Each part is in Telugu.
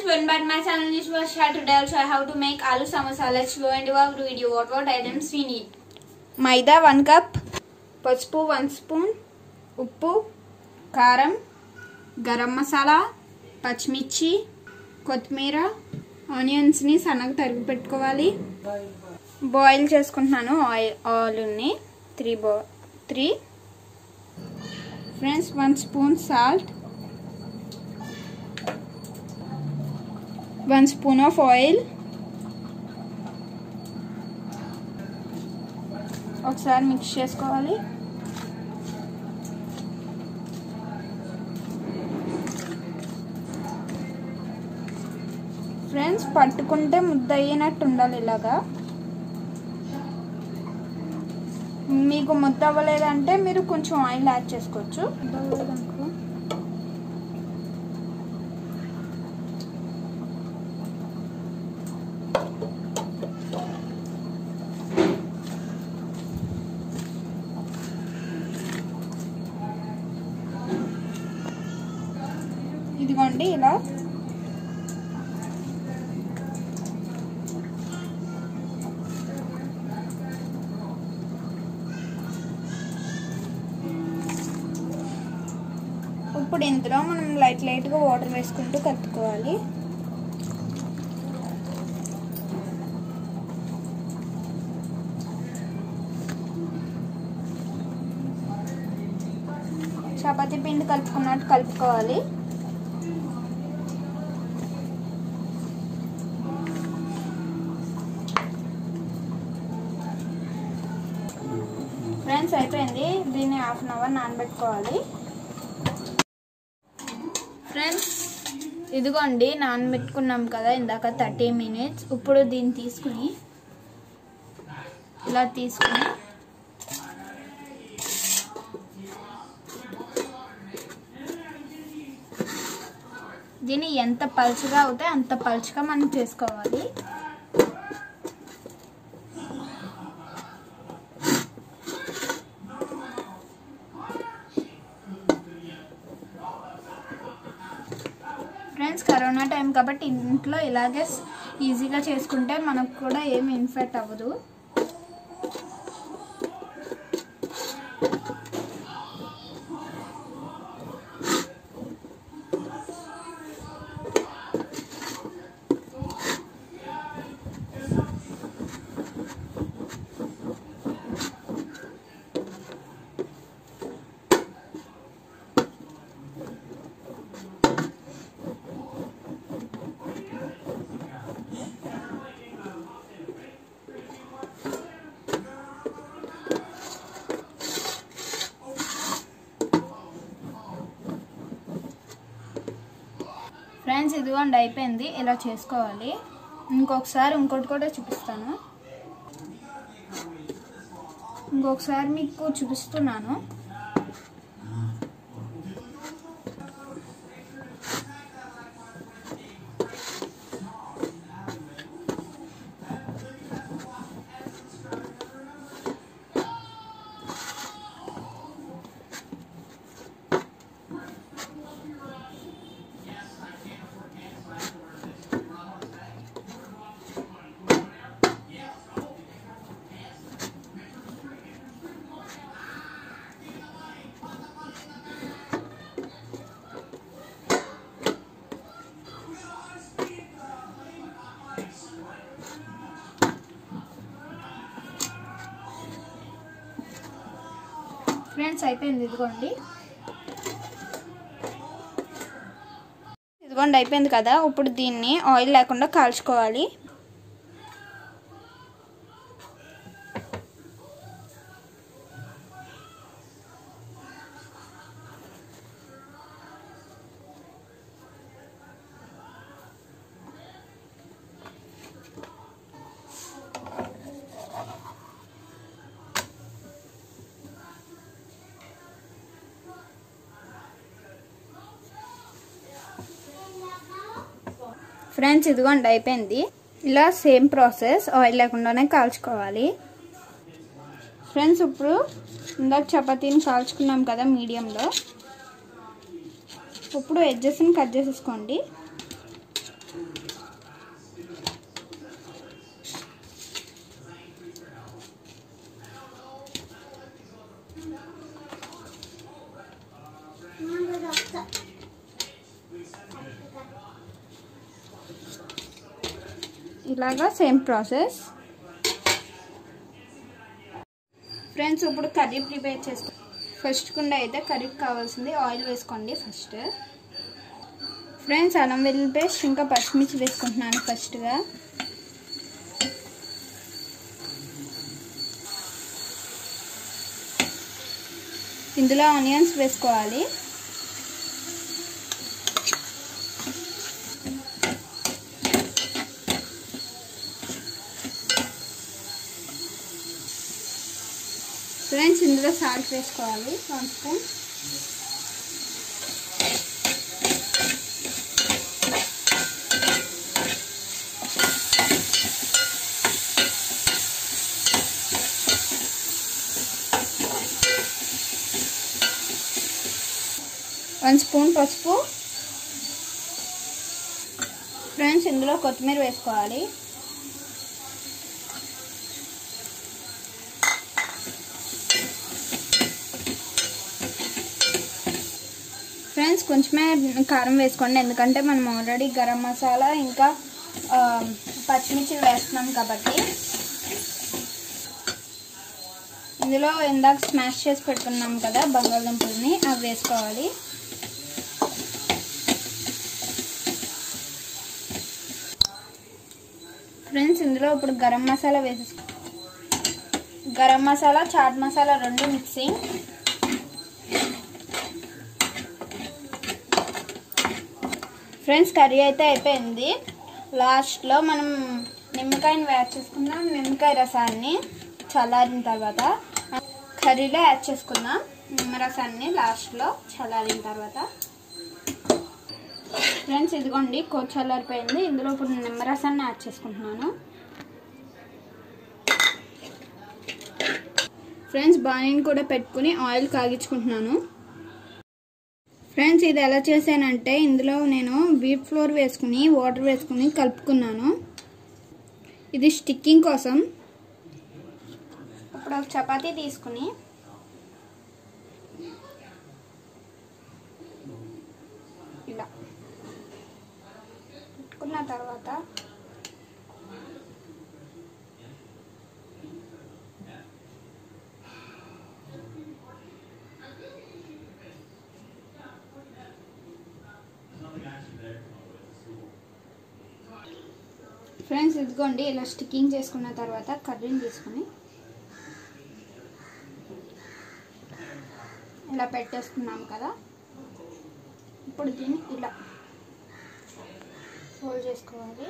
friends, welcome back to my channel. This was share today. I'll show you how to make aloo samosa. Let's go into our video. What what items we need? Maida one cup పసుపు వన్ స్పూన్ ఉప్పు కారం గరం మసాలా పచ్చిమిర్చి కొత్తిమీర ఆనియన్స్ని సన్నగా తరిగి పెట్టుకోవాలి బాయిల్ చేసుకుంటున్నాను ఆయిల్ ఆలుని త్రీ బా three friends one spoon salt one spoon of oil ఒకసారి మిక్స్ చేసుకోవాలి ఫ్రెండ్స్ పట్టుకుంటే ముద్ద అయ్యినట్టు ఉండాలి ఇలాగా మీకు ముద్ద అవ్వలేదంటే మీరు కొంచెం ఆయిల్ యాడ్ చేసుకోవచ్చు ముద్ద అవ్వలేదనుకో ఇదిగోండి ఇలా ఇప్పుడు ఇందులో మనం లైట్ లైట్గా వాటర్ వేసుకుంటూ కలుపుకోవాలి చపాతీ పిండి కలుపుకున్నట్టు కలుపుకోవాలి ఫ్రెండ్స్ అయిపోయింది దీన్ని హాఫ్ అన్ అవర్ నానబెట్టుకోవాలి ఫ్రెండ్స్ ఇదిగోండి నానబెట్టుకున్నాం కదా ఇందాక థర్టీ మినిట్స్ ఇప్పుడు దీన్ని తీసుకుని ఇలా తీసుకుని దీన్ని ఎంత పలుచగా అవుతే అంత పలుచగా మనం చేసుకోవాలి ఫ్రెండ్స్ కరోనా టైం కాబట్టి ఇంట్లో ఇలాగే ఈజీగా చేసుకుంటే మనకు కూడా ఏమి ఇన్ఫెక్ట్ అవ్వదు ఫ్రెండ్స్ ఇదిగోండి అయిపోయింది ఇలా చేసుకోవాలి ఇంకొకసారి ఇంకోటి కూడా చూపిస్తాను ఇంకొకసారి మీకు చూపిస్తున్నాను ఫ్రెండ్స్ అయిపోయింది ఇదిగోండి ఇదిగోండి అయిపోయింది కదా ఇప్పుడు దీన్ని ఆయిల్ లేకుండా కాల్చుకోవాలి ఫ్రెండ్స్ ఇదిగోండి అయిపోయింది ఇలా సేమ్ ప్రాసెస్ ఆయిల్ లేకుండానే కాల్చుకోవాలి ఫ్రెండ్స్ ఇప్పుడు ఇందాక చపాతీని కాల్చుకున్నాం కదా మీడియంలో ఇప్పుడు ఎడ్జెస్ని కట్ చేసేసుకోండి ఇలాగా సేమ్ ప్రాసెస్ ఫ్రెండ్స్ ఇప్పుడు కర్రీ ప్రిపేర్ చేసుకో ఫస్ట్ కుండా అయితే కర్రీకి కావాల్సింది ఆయిల్ వేసుకోండి ఫస్ట్ ఫ్రెండ్స్ అల్లం వెల్లుల్లి పేస్ట్ ఇంకా పచ్చిమిర్చి వేసుకుంటున్నాను ఫస్ట్గా ఇందులో ఆనియన్స్ వేసుకోవాలి ఫ్రెండ్స్ ఇందులో సాల్ట్ వేసుకోవాలి వన్ స్పూన్ వన్ స్పూన్ పసుపు ఫ్రెండ్స్ ఇందులో కొత్తిమీర వేసుకోవాలి ఫ్రెండ్స్ కొంచెమే కారం వేసుకోండి ఎందుకంటే మనం ఆల్రెడీ గరం మసాలా ఇంకా ఆ, పచ్చిమిర్చి వేస్తున్నాం కాబట్టి ఇందులో ఇందాక స్మాష్ చేసి పెట్టుకున్నాం కదా బంగాళదుంపల్ని అవి వేసుకోవాలి ఫ్రెండ్స్ ఇందులో ఇప్పుడు గరం మసాలా వేసేసుకో గరం మసాలా చాట్ మసాలా రెండు మిక్సింగ్ ఫ్రెండ్స్ కర్రీ అయితే అయిపోయింది లాస్ట్లో మనం నిమ్మకాయని యాడ్ చేసుకుందాం నిమ్మకాయ రసాన్ని చల్లారిన తర్వాత కర్రీలో యాడ్ చేసుకుందాం నిమ్మరసాన్ని లాస్ట్లో చల్లారిన తర్వాత ఫ్రెండ్స్ ఇదిగోండి కో చల్లారిపోయింది ఇందులో ఇప్పుడు నిమ్మరసాన్ని యాడ్ చేసుకుంటున్నాను ఫ్రెండ్స్ బాణీని కూడా పెట్టుకుని ఆయిల్ కాగించుకుంటున్నాను ఫ్రెండ్స్ ఇది ఎలా చేశానంటే ఇందులో నేను వీట్ ఫ్లోర్ వేసుకుని వాటర్ వేసుకుని కలుపుకున్నాను ఇది స్టిక్కింగ్ కోసం ఇప్పుడు ఒక చపాతీ తీసుకుని ఇలా పెట్టుకున్న తర్వాత ఫ్రెండ్స్ ఇదిగోండి ఇలా స్టిక్కింగ్ చేసుకున్న తర్వాత కర్రీని తీసుకుని ఇలా పెట్టేసుకున్నాం కదా ఇప్పుడు దీన్ని ఇలా ఫోల్డ్ చేసుకోవాలి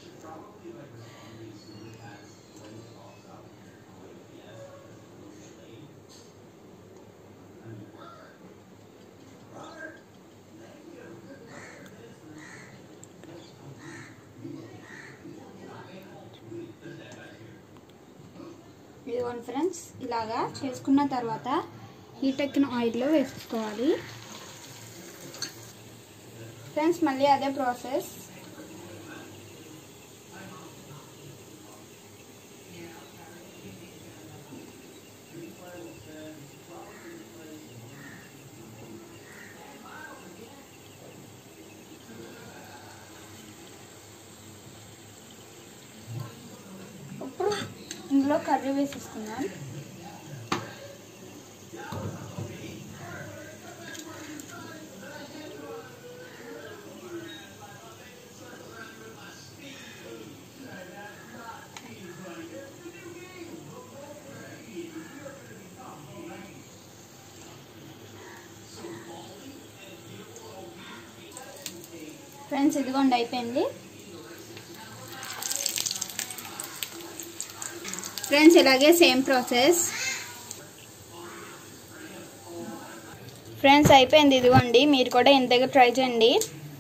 ఇదిగోండి ఫ్రెండ్స్ ఇలాగా చేసుకున్న తర్వాత హీట్ ఎక్కిన ఆయిల్లో వేసుకోవాలి ఫ్రెండ్స్ మళ్ళీ అదే ప్రాసెస్ ఇప్పుడు ఇందులో కర్రీ వేసేసుకుందాం ఫ్రెండ్స్ ఇదిగోండి అయిపోయింది ఫ్రెండ్స్ ఇలాగే సేమ్ ప్రాసెస్ ఫ్రెండ్స్ అయిపోయింది ఇదిగోండి మీరు కూడా ఇంతగా ట్రై చేయండి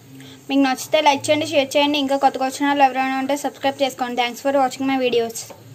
మీకు నచ్చితే లైక్ చేయండి షేర్ చేయండి ఇంకా కొత్త వచ్చిన వాళ్ళు ఎవరైనా ఉంటే సబ్స్క్రైబ్ చేసుకోండి thanks for watching my videos